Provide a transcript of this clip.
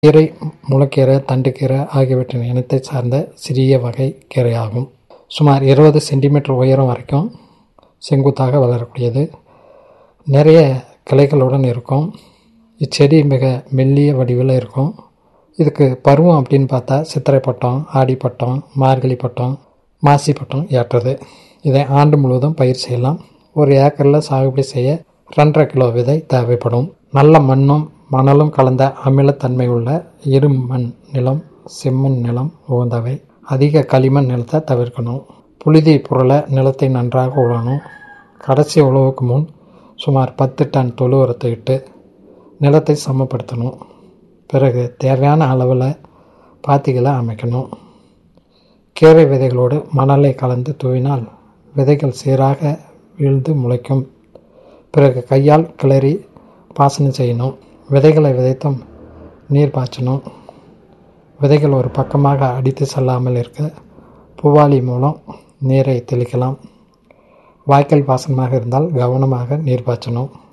கீரை முளைக்கீரை தண்டுக்கீரை ஆகியவற்றின் இனத்தை சார்ந்த சிறிய வகை கீரையாகும் சுமார் இருபது சென்டிமீட்டர் உயரம் வரைக்கும் செங்குத்தாக வளரக்கூடியது நிறைய கிளைகளுடன் இருக்கும் இச்செடி மிக மெல்லிய வடிவில் இருக்கும் இதுக்கு பருவம் அப்படின்னு பார்த்தா சித்திரை பட்டம் ஆடி பட்டம் மார்கழி பட்டம் மாசி பட்டம் ஏற்றது இதை ஆண்டு முழுவதும் பயிர் செய்யலாம் ஒரு ஏக்கரில் சாகுபடி செய்ய ரெண்டரை கிலோ விதை தேவைப்படும் நல்ல மண்ணும் மணலும் கலந்த அமிலத்தன்மை உள்ள இருமண் நிலம் செம்மண் நிலம் உகந்தவை அதிக களிமண் நிலத்தை தவிர்க்கணும் புழுதி புரள நிலத்தை நன்றாக உழணும் கடைசி உழவுக்கு முன் சுமார் பத்து டன் தொழு உரத்தை இட்டு நிலத்தை சமப்படுத்தணும் பிறகு தேவையான அளவில் பாத்திகளை அமைக்கணும் கீரை விதைகளோடு மணலை கலந்து தூவினால் விதைகள் சீராக வீழ்ந்து முளைக்கும் பிறகு கையால் கிளறி பாசனம் செய்யணும் விதைகளை விதைத்தும் நீர் பாய்ச்சணும் விதைகள் ஒரு பக்கமாக அடித்து செல்லாமல் இருக்க பூவாளி மூலம் நீரை தெளிக்கலாம் வாய்க்கால் பாசனமாக இருந்தால் கவனமாக நீர் பாய்ச்சணும்